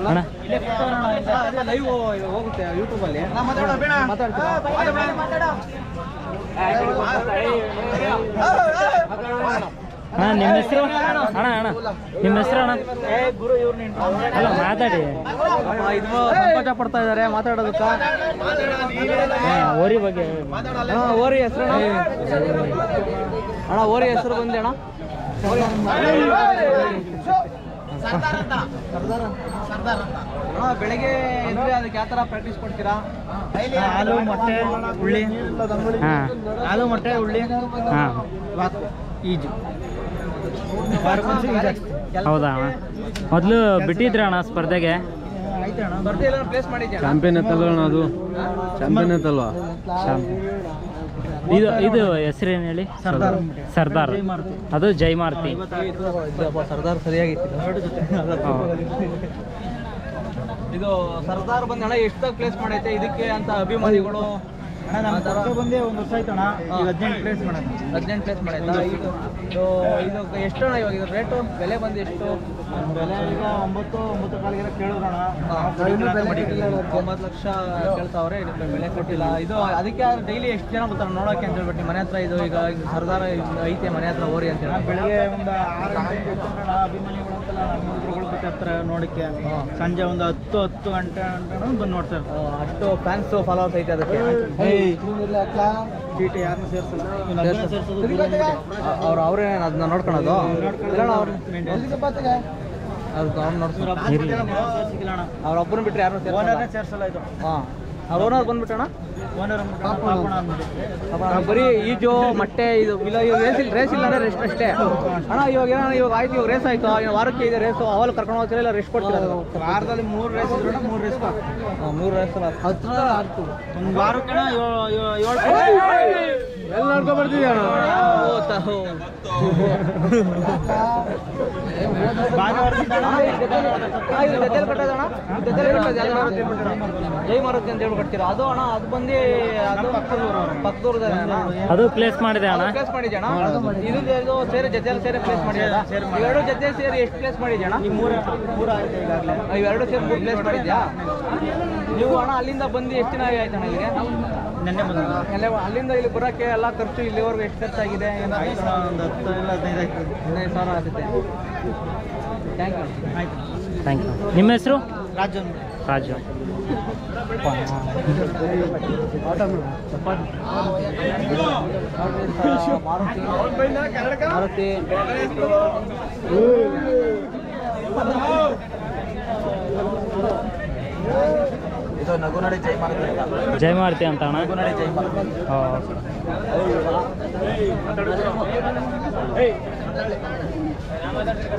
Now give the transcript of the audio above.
ಅಣ್ಣ ಲೈವ್ ಹೋಗುತ್ತೆ ಯೂಟ್ಯೂಬಲ್ಲಿ ಅಣ್ಣ ನಿಮ್ಮ ಹೆಸರು ಅಣ್ಣ ಅಣ್ಣ ನಿಮ್ಮ ಹೆಸರು ಅಣ್ಣ ಅಲ್ಲ ಮಾತಾಡಿ ಇದು ಸಂಕೋಚ ಪಡ್ತಾ ಇದ್ದಾರೆ ಮಾತಾಡೋದಕ್ಕ ಹಾ, ಓರಿ ಬಗ್ಗೆ ಹಾ, ಓರಿ ಹೆಸರು ಅಣ್ಣ ಓರಿ ಹೆಸರು ಬಂದೆ ಅಣ್ಣ ಅಣ್ಣ ಬೆಳಿಗ್ಗೆ ಎದ್ರೆ ಅದಕ್ಕೆ ಯಾವ ಥರ ಪ್ರಾಕ್ಟೀಸ್ ಕೊಡ್ತೀರಾ ಹಾಲು ಮೊಟ್ಟೆ ಉಳ್ಳಿ ಹಾಂ ಹಾಲು ಮೊಟ್ಟೆ ಉಳ್ಳಿ ಹಾಂ ಈಜು ಹೌದಾ ಅಣ್ಣ ಮೊದಲು ಬಿಟ್ಟಿದ್ರ ಅಣ್ಣ ಸ್ಪರ್ಧೆಗೆ ಬರ್ತಿಲ್ಲ ಪ್ಲೇಸ್ ಮಾಡಿದ್ಯಾ ಚಾಂಪಿಯನ್ ಎತ್ತಲ್ವ ಅದು ಚಾಂಪಿಯನ್ ಎತ್ತಲ್ವಾ ಇದು ಇದು ಹೆಸರೇನು ಹೇಳಿ ಸರ್ದಾರ್. ಸರ್ದಾರ್ ಅದು ಜೈಮಾರ್ತಿ ಸರ್ದಾರ್ ಸರಿಯಾಗಿತ್ತು ಇದು ಸರ್ದಾರ್ ಬಂದ ಅಣ್ಣ ಎಷ್ಟಾಗ ಪ್ಲೇಸ್ ಮಾಡೈತೆ ಇದಕ್ಕೆ ಅಂತ ಅಭಿಮಾನಿಗಳು ಬಂದೇ ಒಂದು ವರ್ಷ ಆಯ್ತು ಅಣ್ಣ ಈಗ ಹದಿನೆಂಟು ಪ್ಲೇಸ್ ಮಾಡೋದು ಹದಿನೆಂಟು ಪ್ಲೇಸ್ ಮಾಡೈತಾ ಇದು ಇದು ಇದು ಎಷ್ಟು ಅಣ್ಣ ಇವಾಗ ಇದು ರೇಟು ಬೆಲೆ ಬಂದು ಎಷ್ಟು ಬೆಲೆ ಈಗ ಒಂಬತ್ತು ಒಂಬತ್ತು ಕಾಲಿಗೆಲ್ಲ ಕೇಳಿದ್ರಣ ಒಂಬತ್ತು ಲಕ್ಷ ಕೇಳ್ತಾವ್ರೆ ಇದಕ್ಕೆ ಬೆಲೆ ಕೊಟ್ಟಿಲ್ಲ ಇದು ಅದಕ್ಕೆ ಡೈಲಿ ಎಷ್ಟು ಜನ ಬರ್ತಾರೆ ನೋಡೋಕೆ ಅಂತ ಹೇಳ್ಬಿಟ್ಟು ನಿಮ್ಮ ಮನೆ ಹತ್ರ ಇದು ಈಗ ಇದು ಸರ್ದಾರ ಇದು ಐತೆ ಮನೆ ಹತ್ರ ಓರಿ ಅಂತ ಹೇಳಿ ಬೆಳಿಗ್ಗೆ ಒಂದು ಆರು ಗಂಟೆಗೆ ಎದ್ಕೊಂಡ್ರಣ ಅಭಿಮಾನಿಗಳು ಅಂತೆಲ್ಲ ನಮ್ಮ ಹುಡುಗರುಗಳು ಬರ್ತಿರ್ತಾರೆ ನೋಡಕ್ಕೆ ಸಂಜೆ ಒಂದು ಹತ್ತು ಹತ್ತು ಗಂಟೆ ಗಂಟೆ ಬಂದು ನೋಡ್ತಾರೆ ಆ, ಅಷ್ಟು ಫ್ಯಾನ್ಸ್ ಫಾಲೋವರ್ಸ್ ಐತೆ ಅದಕ್ಕೆ ಚೀಟಿ ಯಾರನ್ನೂ ಸೇರಿಸಲ್ಲ ಇವ್ನು ಒಬ್ಬನೇ ಸೇರ್ಸೋದು ಅವ್ರು ಅವರೇ ಅದನ್ನ ನೋಡ್ಕೊಳೋದು ಇಲ್ಲ ಅಣ್ಣ ಅವ್ರು ಅದು ಅವ್ರು ನೋಡ್ತಾರೆ ಸೇರ್ಸಿಲ್ಲ ಅಣ್ಣ ಅವ್ರ ಒಬ್ಬರು ಬಿಟ್ರೆ ಯಾರು ಓನರ್ನೇ ಸೇರ್ಸಲ್ಲ ಇದು ಹಾಂ ಅವ್ರ ಓನರ್ ಬಂದ್ಬಿಟ್ಟಣ ಓನರ್ ಪಾಪಣ ಅಂದ್ಬಿಟ್ಟು ಬರೀ ಈಜು ಮೊಟ್ಟೆ ಇದು ಇಲ್ಲ ಇವಾಗ ರೇಸ್ ಇಲ್ಲ ರೇಸ್ ಇಲ್ಲ ಅಂದ್ರೆ ರೆಸ್ಟ್ ಅಷ್ಟೇ ಅಣ್ಣ ಇವಾಗ ಏನೋ ಇವಾಗ ಆಯ್ತು ಇವಾಗ ರೇಸ್ ಆಯ್ತು ಇನ್ನು ವಾರಕ್ಕೆ ಇದೆ ರೇಸು ಅವಲ್ಲಿ ಕರ್ಕೊಂಡು ಹೋಗ್ತೀರಾ ಇಲ್ಲ ರೆಸ್ಟ್ ಕೊಡ್ತೀರಾ ವಾರದಲ್ಲಿ ಮೂರು ರೇಸ್ ಇದ್ರು ಮೂರು ರೇಸ್ ಹಾಂ, ಮೂರು ರೇಸ್ ಹತ್ರ ಒಂದು ವಾರಕ್ಕೆ ಅಣ್ಣ ಏಳು ಏಳು ಎಲ್ಲ ನೋಡ್ಕೊಂಡ್ ಬರ್ತಿದ್ಯಾ ಜೈ ಮಾರುತಿ ಅಂತ ಹೇಳಿ ಕಟ್ತೀರಾ ಅದು ಅಣ್ಣ ಅದು ಬಂದು ಅದು ಪಕ್ಕದೂರದ ಅದು ಪ್ಲೇಸ್ ಮಾಡಿದೆ ಅಣ್ಣ ಪ್ಲೇಸ್ ಮಾಡಿದ್ಯಾ ಅಣ್ಣ ಇದು ಇದು ಸೇರಿ ಜೊತೆಯಲ್ಲಿ ಸೇರಿ ಪ್ಲೇಸ್ ಮಾಡಿದ್ಯಾ ಎರಡು ಜೊತೆ ಸೇರಿ ಎಷ್ಟು ಪ್ಲೇಸ್ ಮಾಡಿದ್ಯಾ ಅಣ್ಣ ಮೂರು ಮೂರು ಆಯ್ತು ಈಗಾಗಲೇ ಇವೆರಡು ಸೇರಿ ಮೂರು ಪ್ಲೇಸ್ ಮಾಡಿದ್ಯಾ ನೀವು ಅಣ್ಣ ಅಲ್ಲಿಂದ ಬಂದು ಎಷ್ಟು ದಿನ ಆಯ್ತು ಅಣ್ಣ ಇಲ್ಲಿಗೆ ನೆನ್ನೆ ಬಂದ ಎಲ್ಲ ಅಲ್ಲಿಂದ ಇಲ್ಲಿ ಬರೋಕ್ಕೆ ಎಲ್ಲ ಖರ್ಚು ಇಲ್ಲಿವರೆಗೂ ಎಷ್ಟು ಖರ್ಚಾಗಿದೆ ಏನು ಒಂದು ಹತ್ತು ಇಲ್ಲ ಹದಿನೈದು ಆಯ್ತು ಹದಿನೈದು ಸಾವಿರ ಆಗುತ್ತೆ ಥ್ಯಾಂಕ್ ಯು ಆಯ್ತು ಥ್ಯಾಂಕ್ ಯು ನಿಮ್ಮ ಹೆಸರು ರಾಜು ರಾಜು ಮಾರುತಿ ಮಾರುತಿ ಇದು ನಗುನಡಿ ಜೈ ಮಾರುತಿ ಜೈಮಾರ್ತಿ ಅಂತ ಅಣ್ಣ ನಗುನಡಿ ಜೈ ಮಾರುತಿ ಹಾಂ